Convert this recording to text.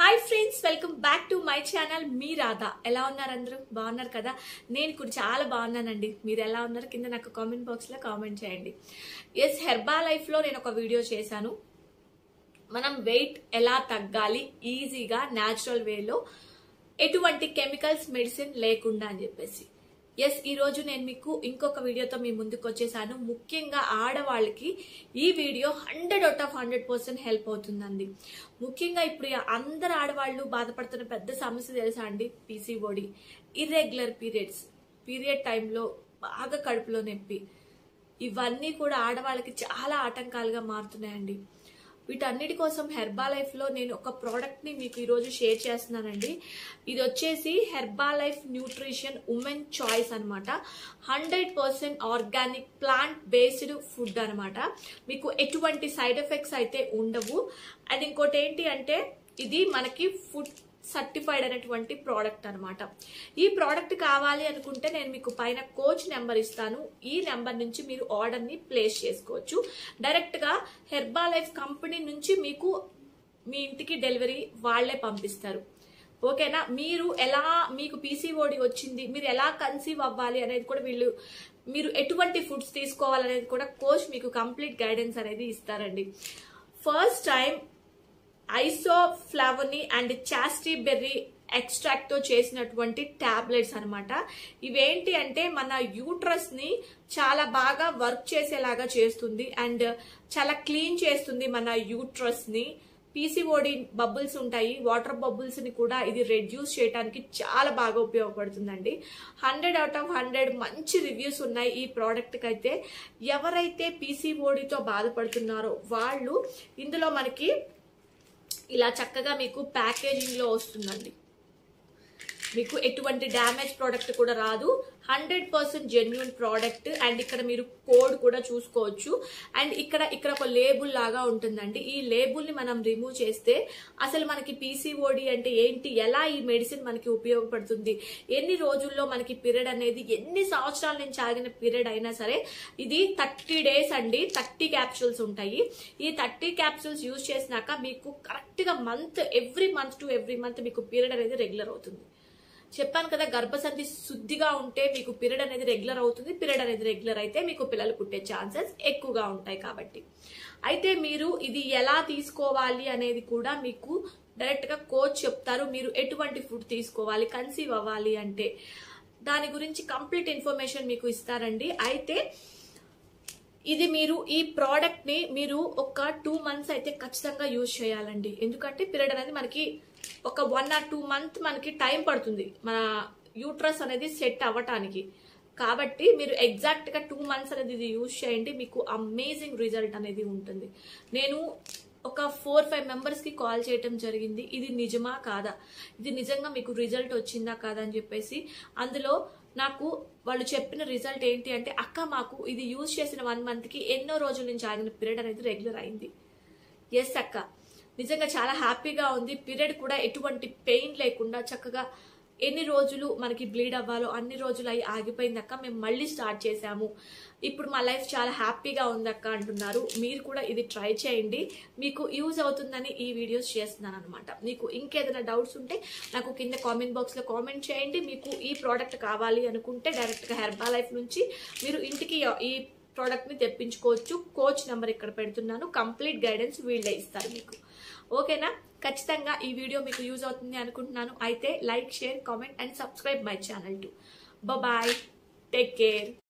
hi friends welcome back to my channel మీ రాధా ఎలా ఉన్నారు అందరూ బాగున్నారు కదా నేను కూడా చాలా బాగున్నానండి మీరు ఎలా ఉన్నారు కింద నాకు కామెంట్ బాక్స్లో కామెంట్ చేయండి ఎస్ హెర్బా లైఫ్లో నేను ఒక వీడియో చేశాను మనం వెయిట్ ఎలా తగ్గాలి ఈజీగా న్యాచురల్ వేలో ఎటువంటి కెమికల్స్ మెడిసిన్ లేకుండా అని చెప్పేసి ఎస్ ఈ రోజు నేను మీకు ఇంకొక వీడియోతో మీ ముందుకు వచ్చేసాను ముఖ్యంగా ఆడవాళ్ళకి ఈ video hundred out of hundred percent help అవుతుందండి ముఖ్యంగా ఇప్పుడు అందరు ఆడవాళ్ళు బాధపడుతున్న పెద్ద సమస్య తెలుసా అండి పీసీఓడి ఇర్రెగ్యులర్ పీరియడ్స్ పీరియడ్ టైంలో బాగా కడుపులో నొప్పి ఇవన్నీ కూడా ఆడవాళ్ళకి చాలా ఆటంకాలుగా మారుతున్నాయండి వీటన్నిటి కోసం హెర్బా లైఫ్ లో నేను ఒక ప్రోడక్ట్ ని మీకు ఈరోజు షేర్ చేస్తున్నానండి ఇది వచ్చేసి Herbalife nutrition women choice అనమాట hundred percent organic plant based food అనమాట మీకు ఎటువంటి సైడ్ ఎఫెక్ట్స్ అయితే ఉండవు అండ్ ఇంకోటి ఏంటి అంటే ఇది మనకి ఫుడ్ సర్టిఫైడ్ అనేటువంటి ప్రోడక్ట్ అనమాట ఈ ప్రోడక్ట్ కావాలి అనుకుంటే నేను మీకు పైన కోచ్ నెంబర్ ఇస్తాను ఈ నెంబర్ నుంచి మీరు ఆర్డర్ ని ప్లేస్ చేసుకోవచ్చు డైరెక్ట్ గా హెర్బా లైఫ్ కంపెనీ నుంచి మీకు మీ ఇంటికి డెలివరీ వాళ్లే పంపిస్తారు ఓకేనా మీరు ఎలా మీకు పీసీఓడి వచ్చింది మీరు ఎలా కన్సీవ్ అవ్వాలి అనేది కూడా వీళ్ళు మీరు ఎటువంటి ఫుడ్స్ తీసుకోవాలనేది కూడా కోచ్ మీకు కంప్లీట్ గైడెన్స్ అనేది ఇస్తారండి ఫస్ట్ టైం ఐసోఫ్లావోని అండ్ చాస్టీ బెర్రీ ఎక్స్ట్రాక్ట్ తో చేసినటువంటి టాబ్లెట్స్ అనమాట ఇవేంటి అంటే మన యూట్రస్ ని చాలా బాగా వర్క్ చేసేలాగా చేస్తుంది అండ్ చాలా క్లీన్ చేస్తుంది మన యూట్రస్ ని పీసీఓడి బబుల్స్ ఉంటాయి వాటర్ బబుల్స్ ని కూడా ఇది రెడ్యూస్ చేయడానికి చాలా బాగా ఉపయోగపడుతుందండి హండ్రెడ్ అవుట్ ఆఫ్ హండ్రెడ్ మంచి రివ్యూస్ ఉన్నాయి ఈ ప్రోడక్ట్ కి అయితే ఎవరైతే పీసీఓడితో బాధపడుతున్నారో వాళ్ళు ఇందులో మనకి ఇలా చక్కగా మీకు ప్యాకేజింగ్ లో వస్తుందండి మీకు ఎటువంటి డ్యామేజ్ ప్రోడక్ట్ కూడా రాదు hundred percent genuine product and ఇక్కడ మీరు కోడ్ కూడా చూసుకోవచ్చు అండ్ ఇక్కడ ఇక్కడ ఒక లేబుల్ లాగా ఉంటుందండి ఈ లేబుల్ ని మనం రిమూవ్ చేస్తే అసలు మనకి పీసీఓడి అంటే ఏంటి ఎలా ఈ మెడిసిన్ మనకి ఉపయోగపడుతుంది ఎన్ని రోజుల్లో మనకి పీరియడ్ అనేది ఎన్ని సంవత్సరాల నుంచి ఆగిన పీరియడ్ అయినా సరే ఇది థర్టీ డేస్ అండి థర్టీ క్యాప్సూల్స్ ఉంటాయి ఈ థర్టీ క్యాప్సూల్స్ యూజ్ చేసినాక మీకు కరెక్ట్ గా month every month to every month మీకు పీరియడ్ అనేది రెగ్యులర్ అవుతుంది చెప్పాను కదా గర్భసంధి శుద్ధిగా ఉంటే మీకు పీరియడ్ అనేది రెగ్యులర్ అవుతుంది పీరియడ్ అనేది రెగ్యులర్ అయితే మీకు పిల్లలు పుట్టే ఛాన్సెస్ ఎక్కువగా ఉంటాయి కాబట్టి అయితే మీరు ఇది ఎలా తీసుకోవాలి అనేది కూడా మీకు డైరెక్ట్ గా కోచ్ చెప్తారు మీరు ఎటువంటి ఫుడ్ తీసుకోవాలి కన్సీవ్ అవ్వాలి అంటే దాని గురించి కంప్లీట్ ఇన్ఫర్మేషన్ మీకు ఇస్తారండి అయితే ఇది మీరు ఈ ప్రోడక్ట్ ని మీరు ఒక టూ మంత్స్ అయితే ఖచ్చితంగా యూజ్ చేయాలండి ఎందుకంటే పీరియడ్ అనేది మనకి ఒక వన్ ఆర్ టూ మంత్ మనకి టైం పడుతుంది మన యూట్రస్ అనేది సెట్ అవ్వటానికి కాబట్టి మీరు ఎగ్జాక్ట్ గా టూ మంత్స్ అనేది ఇది యూజ్ చేయండి మీకు అమేజింగ్ రిజల్ట్ అనేది ఉంటుంది నేను ఒక ఫోర్ ఫైవ్ మెంబర్స్ కి కాల్ చేయటం జరిగింది ఇది నిజమా కాదా ఇది నిజంగా మీకు రిజల్ట్ వచ్చిందా కాదా అని చెప్పేసి అందులో నాకు వాళ్ళు చెప్పిన రిజల్ట్ ఏంటి అంటే అక్క మాకు ఇది యూజ్ చేసిన వన్ మంత్ కి ఎన్నో రోజుల నుంచి ఆగిన పీరియడ్ అనేది రెగ్యులర్ అయింది ఎస్ అక్క నిజంగా చాలా హ్యాపీగా ఉంది పీరియడ్ కూడా ఎటువంటి పెయిన్ లేకుండా చక్కగా ఎన్ని రోజులు మనకి బ్లీడ్ అవ్వాలో అన్ని రోజులు అయి ఆగిపోయిందక్క మేము మళ్ళీ స్టార్ట్ చేశాము ఇప్పుడు మా లైఫ్ చాలా హ్యాపీగా ఉందక్క అంటున్నారు మీరు కూడా ఇది ట్రై చేయండి మీకు యూజ్ అవుతుందని ఈ వీడియోస్ చేస్తున్నాను అనమాట మీకు ఇంకేదైనా డౌట్స్ ఉంటే నాకు కింద కామెంట్ బాక్స్ లో కామెంట్ చేయండి మీకు ఈ ప్రోడక్ట్ కావాలి అనుకుంటే డైరెక్ట్ గా హెర్బా లైఫ్ నుంచి మీరు ఇంటికి ఈ ప్రోడక్ట్ ని తెప్పించుకోవచ్చు కోచ్ నెంబర్ ఇక్కడ పెడుతున్నాను కంప్లీట్ గైడెన్స్ వీళ్ళే ఇస్తారు మీకు ఓకేనా ఖచ్చితంగా ఈ వీడియో మీకు యూజ్ అవుతుంది అనుకుంటున్నాను అయితే like share comment and subscribe my channel to bye take care